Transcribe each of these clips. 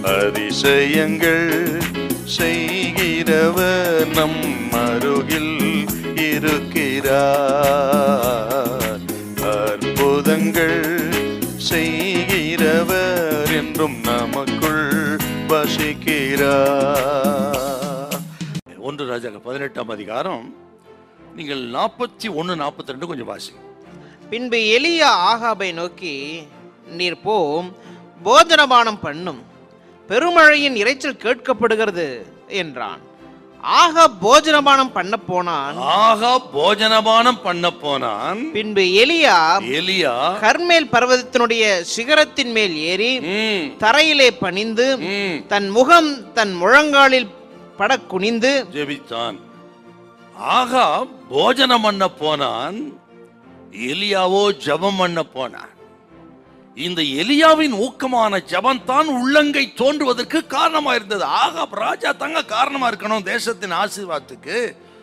அதிசயங்கள் செய்கிறவர் நம் அருகில் இருக்கிறார் அற்புதங்கள் செய்கிறவர் என்றும் நமக்குள் வசிக்கிறார் ஒன்று ராஜாக்கள் பதினெட்டாம் அதிகாரம் நீங்கள் நாற்பத்தி ஒன்று நாற்பத்தி ரெண்டு கொஞ்சம் வாசிங்க பின்பு எலியா ஆகாபை நோக்கி நீர் போம் போஜனபானம் பண்ணும் பெருமழையின் இரைச்சல் கேட்கப்படுகிறது என்றான் ஆகா போஜனபானம் பண்ண போனான் ஆகா போஜனபானம் பண்ண போனான் பின்பு எலியா எலியா கர்மேல் பர்வதத்தினுடைய சிகரத்தின் மேல் ஏறி ம், தரையிலே பணிந்து ம், தன் முகம் தன் முழங்காலில் பட குனிந்து ஜெபித்தான் ஆகா போஜனம் பண்ண போனான் எலியாவோ ஜெபம் பண்ண போனான் இந்த எலியாவின் ஊக்கமான ஜெபம் தான் உள்ளங்கை தோன்றுவதற்கு காரணமா இருந்தது ஆகா ராஜா தங்க காரணமா இருக்கணும் தேசத்தின் ஆசீர்வாதத்துக்கு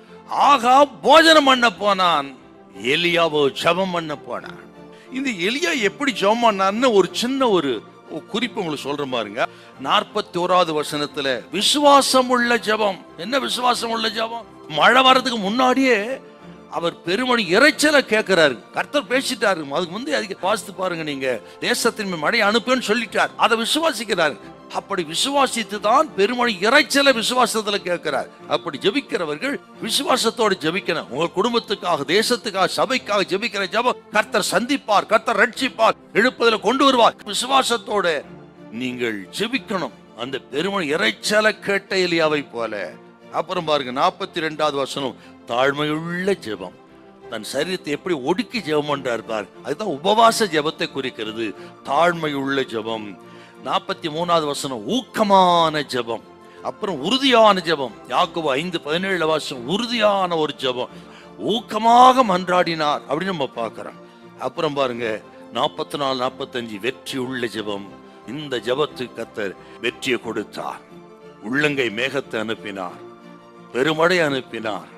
ஆகா போஜனம் பண்ண போனான் எலியாவோ ஜெபம் பண்ண போனான் இந்த எலியா எப்படி ஜெபம் பண்ணார்னு ஒரு சின்ன ஒரு ஒரு குறிப்பு உங்களுக்கு சொல்றேன் பாருங்க நாற்பத்தி ஓராவது வசனத்துல விசுவாசம் உள்ள ஜெபம் என்ன விசுவாசம் உள்ள ஜெபம் மழை வர்றதுக்கு முன்னாடியே அவர் பெருமணி இறைச்சலை கேட்கிறாரு கர்த்தர் பேசிட்டாரு அதுக்கு முந்தைய அதிக வாசித்து பாருங்க நீங்க தேசத்தின் மேல் மழை அனுப்புன்னு சொல்லிட்டார் அதை விசுவாசிக்கிறாரு அப்படி விசுவாசித்து தான் பெருமணி இறைச்சலை விசுவாசத்துல கேட்கிறார் அப்படி ஜெபிக்கிறவர்கள் விசுவாசத்தோடு ஜெபிக்கணும் உங்க குடும்பத்துக்காக தேசத்துக்காக சபைக்காக ஜெபிக்கிற ஜெபம் கர்த்தர் சந்திப்பார் கர்த்தர் ரட்சிப்பார் எழுப்பதில் கொண்டு வருவார் விசுவாசத்தோட நீங்கள் ஜெபிக்கணும் அந்த பெருமணி இறைச்சலை கேட்ட எலியாவை போல அப்புறம் பாருங்க நாற்பத்தி ரெண்டாவது வசனம் தாழ்மையுள்ள ஜெபம் தன் சரீரத்தை எப்படி ஒடுக்கி ஜெபம் பண்றார் பார் அதுதான் உபவாச ஜெபத்தை குறிக்கிறது தாழ்மையுள்ள ஜெபம் நாற்பத்தி மூணாவது வசனம் ஊக்கமான ஜெபம் அப்புறம் உறுதியான ஜெபம் யாக்கோபு ஐந்து பதினேழு வாசம் உறுதியான ஒரு ஜெபம் ஊக்கமாக மன்றாடினார் அப்படின்னு நம்ம பார்க்கிறோம் அப்புறம் பாருங்க நாற்பத்தி நாலு நாற்பத்தஞ்சு வெற்றி உள்ள ஜெபம் இந்த ஜெபத்துக்கு கத்தர் வெற்றியை கொடுத்தார் உள்ளங்கை மேகத்தை அனுப்பினார் பெருமழை அனுப்பினார்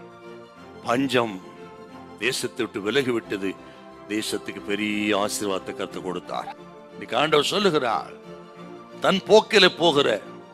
பஞ்சம் தேசத்தை விட்டு விலகி விட்டது தேசத்துக்கு பெரிய ஆசீர்வாதத்தை கத்து கொடுத்தார் இன்னைக்கு ஆண்டவர் சொல்லுகிறார் தன் போக்கில போகிற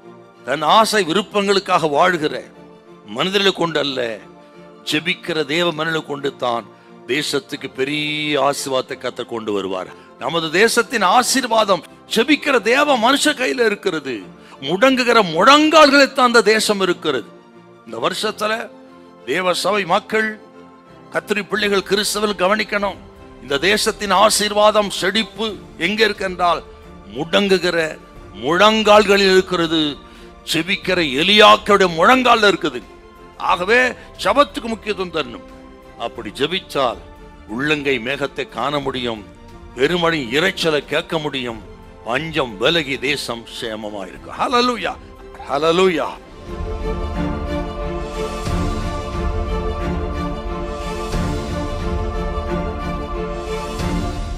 தன் ஆசை விருப்பங்களுக்காக வாழ்கிற மனிதர்களை கொண்டு அல்ல ஜெபிக்கிற தேவ மனிதனை கொண்டு தான் தேசத்துக்கு பெரிய ஆசீர்வாதத்தை கத்த கொண்டு வருவார் நமது தேசத்தின் ஆசீர்வாதம் ஜெபிக்கிற தேவ மனுஷ கையில இருக்கிறது முடங்குகிற முழங்கால்களை தான் அந்த தேசம் இருக்கிறது இந்த வருஷத்துல தேவ சபை மக்கள் கத்திரி பிள்ளைகள் கிறிஸ்தவர்கள் கவனிக்கணும் இந்த தேசத்தின் ஆசீர்வாதம் செழிப்பு எங்க இருக்கின்றால் முடங்குகிற முழங்கால்களில் இருக்கிறது செபிக்கிற எலியாக்களுடைய முழங்கால்ல இருக்குது ஆகவே சபத்துக்கு முக்கியத்துவம் தரணும் அப்படி ஜெபிச்சால் உள்ளங்கை மேகத்தை காண முடியும் பெருமழை இரைச்சலை கேட்க முடியும் பஞ்சம் விலகி தேசம் சேமமா இருக்கும் ஹலலூயா ஹலலூயா